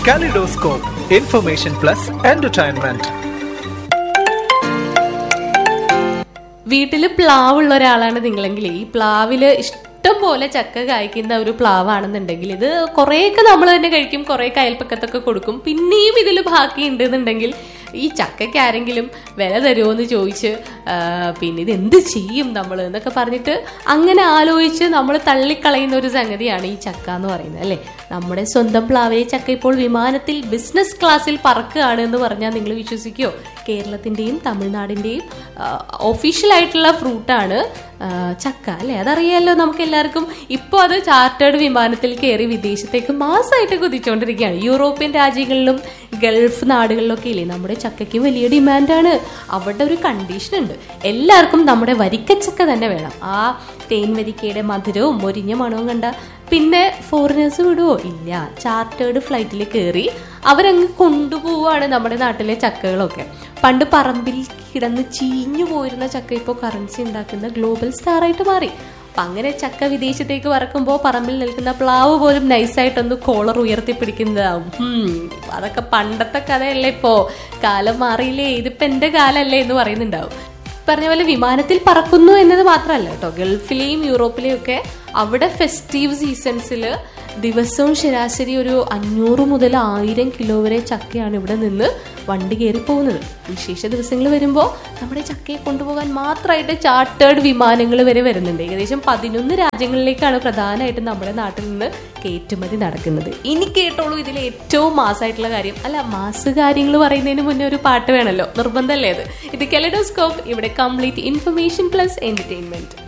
Kaleidoscope, information plus entertainment. വീട്ടിൽ പ്ലാവുള്ള ഒരാളാണ് നിങ്ങളെങ്കിൽ ഈ പ്ലാവില് ഇഷ്ടം പോലെ ചക്ക കായ്ക്കുന്ന ഒരു പ്ലാവാണെന്നുണ്ടെങ്കിൽ ഇത് കുറേയൊക്കെ നമ്മൾ തന്നെ കഴിക്കും കുറേയൊക്കെ അയൽപ്പക്കത്തൊക്കെ കൊടുക്കും പിന്നെയും ഇതിൽ ബാക്കി ഉണ്ടെന്നുണ്ടെങ്കിൽ ഈ ചക്കയ്ക്ക് ആരെങ്കിലും വില തരുമോ എന്ന് ചോദിച്ച് ആ, പിന്നെ ഇത് എന്ത് ചെയ്യും നമ്മൾ എന്നൊക്കെ പറഞ്ഞിട്ട് അങ്ങനെ ആലോചിച്ച് നമ്മൾ തള്ളിക്കളയുന്ന ഒരു സംഗതിയാണ് ഈ ചക്ക എന്ന് പറയുന്നത് അല്ലേ നമ്മുടെ സ്വന്തം പ്ലാവിലെ ചക്ക ഇപ്പോൾ വിമാനത്തിൽ ബിസിനസ് ക്ലാസ്സിൽ പറക്കുകയാണ് എന്ന് പറഞ്ഞാൽ നിങ്ങൾ വിശ്വസിക്കുമോ കേരളത്തിന്റെയും തമിഴ്നാടിന്റെയും ഒഫീഷ്യൽ ആയിട്ടുള്ള ഫ്രൂട്ടാണ് ചക്ക അല്ലെ അതറിയാലോ നമുക്ക് എല്ലാവർക്കും ഇപ്പോൾ അത് ചാർട്ടേഡ് വിമാനത്തിൽ കയറി വിദേശത്തേക്ക് മാസമായിട്ട് കുതിച്ചുകൊണ്ടിരിക്കുകയാണ് യൂറോപ്യൻ രാജ്യങ്ങളിലും ഗൾഫ് നാടുകളിലൊക്കെ ഇല്ലേ നമ്മുടെ ചക്കയ്ക്ക് വലിയ ഡിമാൻഡാണ് അവിടെ ഒരു കണ്ടീഷൻ ഉണ്ട് എല്ലാവർക്കും നമ്മുടെ വരിക്കച്ചക്ക തന്നെ വേണം ആ തേൻ വരിക്കയുടെ മധുരവും മൊരിഞ്ഞ മണവും കണ്ട പിന്നെ ഫോറിനേഴ്സ് വിടുവോ ഇല്ല ചാർട്ടേഡ് ഫ്ലൈറ്റിൽ കയറി അവരങ്ങ് കൊണ്ടുപോവാണ് നമ്മുടെ നാട്ടിലെ ചക്കകളൊക്കെ പണ്ട് പറമ്പിൽ കിടന്ന് ചീഞ്ഞു പോയിരുന്ന ചക്ക ഇപ്പോൾ കറൻസി ഉണ്ടാക്കുന്ന ഗ്ലോബൽ സ്റ്റാർ ആയിട്ട് മാറി അപ്പൊ അങ്ങനെ ചക്ക വിദേശത്തേക്ക് പറക്കുമ്പോൾ പറമ്പിൽ നിൽക്കുന്ന പ്ലാവ് പോലും നൈസായിട്ടൊന്ന് കോളർ ഉയർത്തി പിടിക്കുന്നതാവും ഉം, അതൊക്കെ പണ്ടത്തെ കഥയല്ലേ ഇപ്പോ കാലം മാറിയില്ലേ ഇതിപ്പോ എന്റെ കാലല്ലേ എന്ന് പറയുന്നുണ്ടാവും പറഞ്ഞ പോലെ വിമാനത്തിൽ പറക്കുന്നു എന്നത് മാത്രമല്ല കേട്ടോ ഗൾഫിലെയും യൂറോപ്പിലെയും ഒക്കെ അവിടെ ഫെസ്റ്റീവ് സീസൺസിൽ ദിവസവും ശരാശരി ഒരു അഞ്ഞൂറ് മുതൽ ആയിരം കിലോ വരെ ചക്കയാണ് ഇവിടെ നിന്ന് വണ്ടി കയറി പോകുന്നത് വിശേഷ ദിവസങ്ങൾ വരുമ്പോൾ നമ്മുടെ ചക്കയെ കൊണ്ടുപോകാൻ മാത്രമായിട്ട് ചാർട്ടേഡ് വിമാനങ്ങൾ വരെ വരുന്നുണ്ട് ഏകദേശം പതിനൊന്ന് രാജ്യങ്ങളിലേക്കാണ് പ്രധാനമായിട്ടും നമ്മുടെ നാട്ടിൽ നിന്ന് കയറ്റുമതി നടക്കുന്നത് ഇനി കേട്ടോളൂ ഇതിലെ ഏറ്റവും മാസമായിട്ടുള്ള കാര്യം അല്ല മാസ് കാര്യങ്ങൾ പറയുന്നതിന് മുന്നേ ഒരു പാട്ട് വേണമല്ലോ നിർബന്ധമല്ലേ അത് ഇത് കെലഡോസ്കോപ്പ് ഇവിടെ കംപ്ലീറ്റ് ഇൻഫർമേഷൻ പ്ലസ് എന്റർടൈൻമെന്റ്